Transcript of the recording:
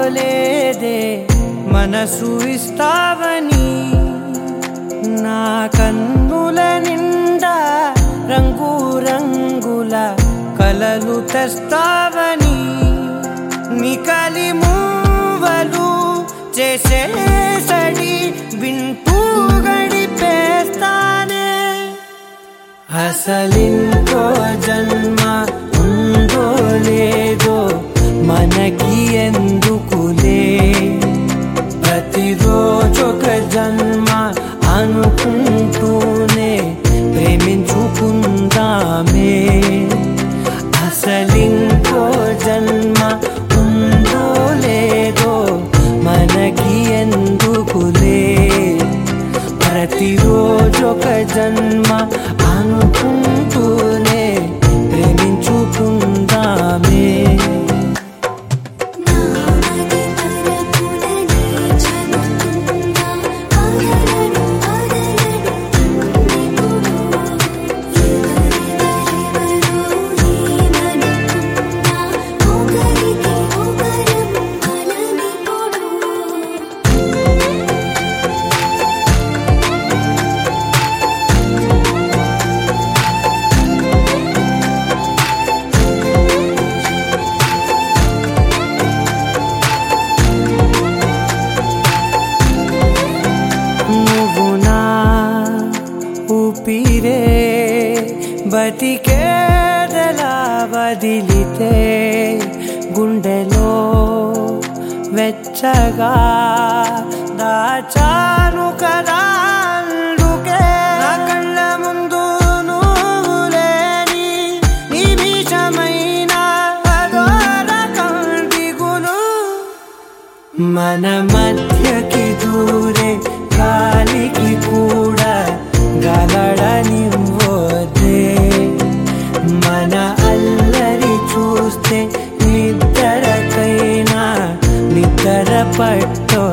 అనుకోలేదే మనసు ఇస్తావని నా కన్నుల నిండా రంగు రంగుల కలలు తెస్తావని నికలి మూవలు చేసే సడి వింటూ గడిపేస్తానే అసలింకో జన్మ ఉందో లేదో మనకి ఎందుకులే ప్రతిరోజొక జన్మ అనుకుంటూనే ప్రేమించుకుందామే అసలింకో జన్మ ఉందో లేదో మనకి ఎందుకులే ప్రతిరోజొక జన్మ అనుకుంటూనే ప్రేమించుకుందామే నామది పరపునని చదువుతున్నా పగలను పగలను నిపుడు ఎవరెవరెవరో ఏమనుకున్నా ఒకరికి ఒకరం బలమిప్పుడు నువ్వు నా ఊపిరే బతికేదలా వదిలితే గుండెలో వెచ్చగా దాచాను కదా అందుకే నా కళ్ళ ముందు నువ్వు లేని నిమిషమైన అదోర కంటిగును మన మధ్యకి దూరే గాలికి కూడా గలడనివ్వదే మన అల్లరి చూస్తే నిద్రకైనా నిద్ర పట్టో